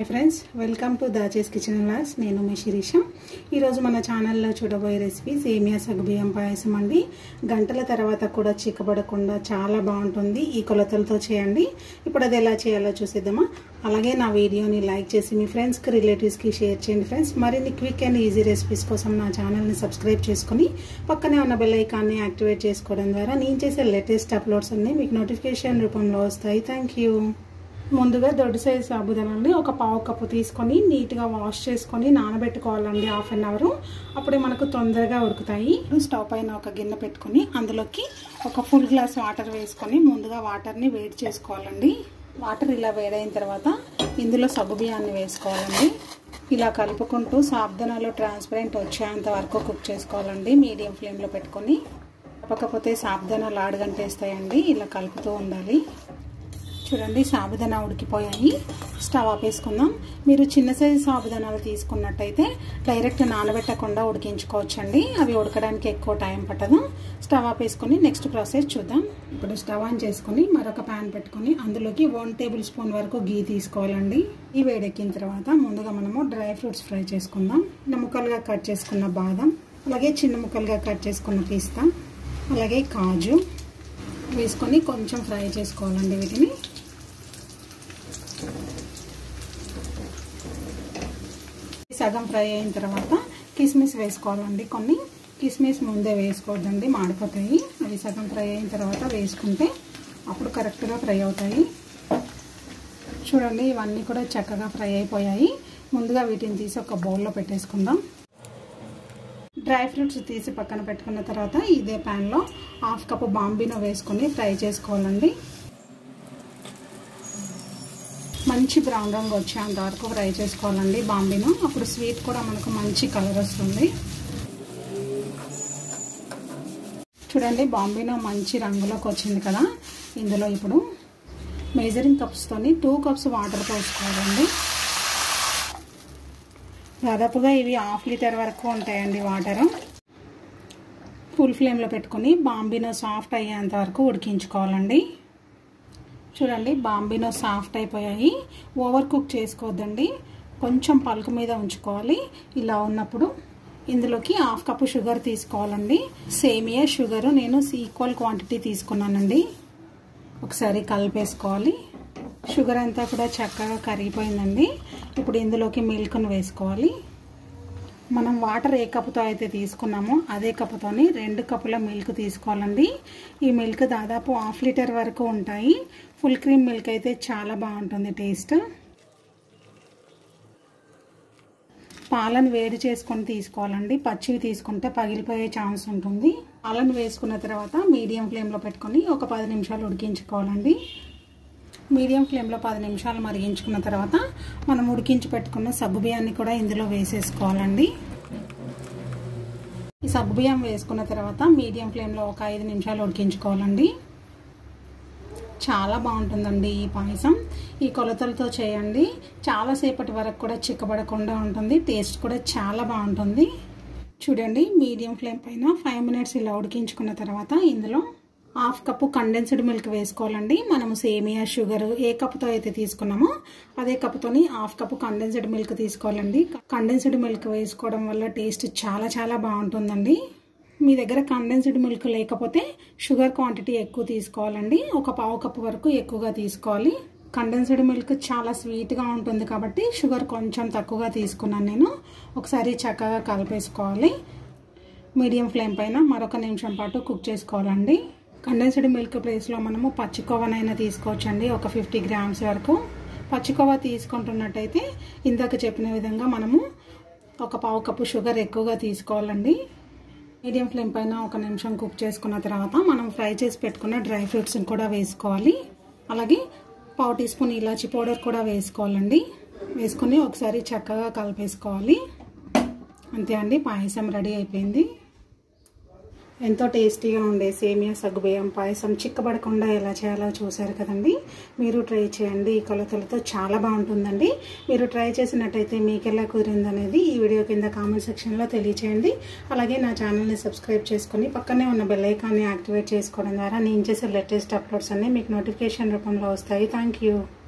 hi friends welcome to దాచేస్ kitchen లాస్ నేను మీ శిరీష ఈరోజు మన ఛానల్లో చూడబోయే రెసిపీ సేమియా సగ్గుబియ్యం పాయసం అండి గంటల తర్వాత కూడా చిక్కబడకుండా చాలా బాగుంటుంది ఈ కొలతలతో చేయండి ఇప్పుడు అది ఎలా చేయాలో చూసేద్దామా అలాగే నా వీడియోని లైక్ చేసి మీ ఫ్రెండ్స్కి రిలేటివ్స్కి షేర్ చేయండి ఫ్రెండ్స్ మరిన్ని క్విక్ అండ్ ఈజీ రెసిపీస్ కోసం నా ఛానల్ని సబ్స్క్రైబ్ చేసుకుని పక్కనే ఉన్న బెల్ ఐకాన్ని యాక్టివేట్ చేసుకోవడం ద్వారా నేను చేసే లేటెస్ట్ అప్లోడ్స్ అన్నీ మీకు నోటిఫికేషన్ రూపంలో వస్తాయి థ్యాంక్ యూ ముందుగా దొడ్డు సైజు సాబుదానండి ఒక పావు కప్పు తీసుకొని నీట్గా వాష్ చేసుకొని నానబెట్టుకోవాలండి హాఫ్ అన్ అవర్ అప్పుడే మనకు తొందరగా ఉడుకుతాయి స్టవ్ పైన ఒక గిన్నె పెట్టుకొని అందులోకి ఒక ఫుల్ గ్లాస్ వాటర్ వేసుకొని ముందుగా వాటర్ని వేడి చేసుకోవాలండి వాటర్ ఇలా వేడైన తర్వాత ఇందులో సగ్గుబియ్యాన్ని వేసుకోవాలండి ఇలా కలుపుకుంటూ సాబ్దనాలు ట్రాన్స్పరెంట్ వచ్చేంత వరకు కుక్ చేసుకోవాలండి మీడియం ఫ్లేమ్లో పెట్టుకొని తప్పకపోతే సాబ్దనాలు ఆడగంటేస్తాయండి ఇలా కలుపుతూ ఉండాలి చూడండి సాబుదానా ఉడికిపోయాయి స్టవ్ ఆపేసుకుందాం మీరు చిన్న సైజు సాబుదానాలు తీసుకున్నట్టయితే డైరెక్ట్ నానబెట్టకుండా ఉడికించుకోవచ్చండి అవి ఉడకడానికి ఎక్కువ టైం పట్టదు స్టవ్ ఆపేసుకొని నెక్స్ట్ ప్రాసెస్ చూద్దాం ఇప్పుడు స్టవ్ ఆన్ చేసుకొని మరొక ప్యాన్ పెట్టుకొని అందులోకి వన్ టేబుల్ స్పూన్ వరకు గీ తీసుకోవాలండి ఈ వేడెక్కిన తర్వాత ముందుగా మనము డ్రై ఫ్రూట్స్ ఫ్రై చేసుకుందాం చిన్న ముక్కలుగా కట్ చేసుకున్న బాదం అలాగే చిన్న ముక్కలుగా కట్ చేసుకున్న పిస్తా అలాగే కాజు వేసుకొని కొంచెం ఫ్రై చేసుకోవాలండి వీటిని సగం ఫ్రై అయిన తర్వాత కిస్మిస్ వేసుకోవాలండి కొన్ని కిస్మిస్ ముందే వేసుకోవద్దండి మాడిపోతాయి అవి సగం ఫ్రై అయిన తర్వాత వేసుకుంటే అప్పుడు కరెక్ట్గా ఫ్రై అవుతాయి చూడండి ఇవన్నీ కూడా చక్కగా ఫ్రై అయిపోయాయి ముందుగా వీటిని తీసి ఒక బౌల్లో పెట్టేసుకుందాం డ్రై ఫ్రూట్స్ తీసి పక్కన పెట్టుకున్న తర్వాత ఇదే ప్యాన్లో హాఫ్ కప్ బాంబీనో వేసుకొని ఫ్రై చేసుకోవాలండి మంచి బ్రౌన్ రంగు వచ్చేంత వరకు ఫ్రై చేసుకోవాలండి బాంబీను అప్పుడు స్వీట్ కూడా మనకు మంచి కలర్ వస్తుంది చూడండి బాంబీనో మంచి రంగులోకి వచ్చింది కదా ఇందులో ఇప్పుడు మేజరింగ్ కప్స్తోని టూ కప్స్ వాటర్ పోసుకోవాలండి దాదాపుగా ఇవి హాఫ్ లీటర్ వరకు ఉంటాయండి వాటర్ ఫుల్ ఫ్లేమ్లో పెట్టుకొని బాంబీనో సాఫ్ట్ అయ్యేంత వరకు ఉడికించుకోవాలండి చూడండి బాంబీనో సాఫ్ట్ అయిపోయాయి ఓవర్ కుక్ చేసుకోవద్దండి కొంచెం పలుకు మీద ఉంచుకోవాలి ఇలా ఉన్నప్పుడు ఇందులోకి హాఫ్ కప్పు షుగర్ తీసుకోవాలండి సేమియా షుగర్ నేను ఈక్వల్ క్వాంటిటీ తీసుకున్నానండి ఒకసారి కలిపేసుకోవాలి షుగర్ అంతా కూడా చక్కగా కరిగిపోయిందండి ఇప్పుడు ఇందులోకి మిల్క్ను వేసుకోవాలి మనం వాటర్ ఏ కప్పుతో అయితే తీసుకున్నామో అదే కప్పుతోని రెండు కప్పుల మిల్క్ తీసుకోవాలండి ఈ మిల్క్ దాదాపు హాఫ్ లీటర్ వరకు ఉంటాయి ఫుల్ క్రీమ్ మిల్క్ అయితే చాలా బాగుంటుంది టేస్ట్ పాలను వేడి చేసుకొని తీసుకోవాలండి పచ్చివి తీసుకుంటే పగిలిపోయే ఛాన్స్ ఉంటుంది పాలను వేసుకున్న తర్వాత మీడియం ఫ్లేమ్లో పెట్టుకొని ఒక పది నిమిషాలు ఉడికించుకోవాలండి మీడియం ఫ్లేమ్లో పది నిమిషాలు మరిగించుకున్న తర్వాత మనం ఉడికించి పెట్టుకున్న సగ్గుబియ్యాన్ని కూడా ఇందులో వేసేసుకోవాలండి ఈ సగ్గుబియ్యం వేసుకున్న తర్వాత మీడియం ఫ్లేమ్లో ఒక ఐదు నిమిషాలు ఉడికించుకోవాలండి చాలా బాగుంటుందండి ఈ పాయసం ఈ కొలతలతో చేయండి చాలాసేపటి వరకు కూడా చిక్కబడకుండా ఉంటుంది టేస్ట్ కూడా చాలా బాగుంటుంది చూడండి మీడియం ఫ్లేమ్ పైన ఫైవ్ మినిట్స్ ఇలా ఉడికించుకున్న తర్వాత ఇందులో హాఫ్ కప్పు కండెన్స్డ్ మిల్క్ వేసుకోవాలండి మనము సేమియా షుగర్ ఏ కప్పుతో అయితే తీసుకున్నామో అదే కప్పుతోని హాఫ్ కప్పు కండెన్స్డ్ మిల్క్ తీసుకోవాలండి కండెన్స్డ్ మిల్క్ వేసుకోవడం వల్ల టేస్ట్ చాలా చాలా బాగుంటుందండి మీ దగ్గర కండెన్స్డ్ మిల్క్ లేకపోతే షుగర్ క్వాంటిటీ ఎక్కువ తీసుకోవాలండి ఒక పావు కప్పు వరకు ఎక్కువగా తీసుకోవాలి కండెన్స్డ్ మిల్క్ చాలా స్వీట్గా ఉంటుంది కాబట్టి షుగర్ కొంచెం తక్కువగా తీసుకున్నాను నేను ఒకసారి చక్కగా కలిపేసుకోవాలి మీడియం ఫ్లేమ్ పైన మరొక నిమిషం పాటు కుక్ చేసుకోవాలండి కండెన్స్డ్ మిల్క్ ప్లేస్లో మనము పచ్చికోవనైనా తీసుకోవచ్చండి ఒక ఫిఫ్టీ గ్రామ్స్ వరకు పచ్చికోవ తీసుకుంటున్నట్టయితే ఇందాక చెప్పిన విధంగా మనము ఒక పావు కప్పు షుగర్ ఎక్కువగా తీసుకోవాలండి మీడియం ఫ్లేమ్ పైన ఒక నిమిషం కుక్ చేసుకున్న తర్వాత మనం ఫ్రై చేసి పెట్టుకున్న డ్రై ఫ్రూట్స్ని కూడా వేసుకోవాలి అలాగే పావు టీ స్పూన్ ఇలాచి పౌడర్ కూడా వేసుకోవాలండి వేసుకొని ఒకసారి చక్కగా కలిపేసుకోవాలి అంతే అండి పాయసం రెడీ అయిపోయింది ఎంతో టేస్టీగా ఉండే సేమియా సగ్గుబియ్యం పాయసం చిక్కబడకుండా ఎలా చేయాలో చూశారు కదండి మీరు ట్రై చేయండి ఈ కొలతలతో చాలా బాగుంటుందండి మీరు ట్రై చేసినట్టయితే మీకు ఎలా కుదిరిందనేది ఈ వీడియో కింద కామెంట్ సెక్షన్లో తెలియచేయండి అలాగే నా ఛానల్ని సబ్స్క్రైబ్ చేసుకొని పక్కనే ఉన్న బెల్ ఐకాన్ని యాక్టివేట్ చేసుకోవడం ద్వారా నేను చేసే లేటెస్ట్ అప్లోడ్స్ అన్నీ మీకు నోటిఫికేషన్ రూపంలో వస్తాయి థ్యాంక్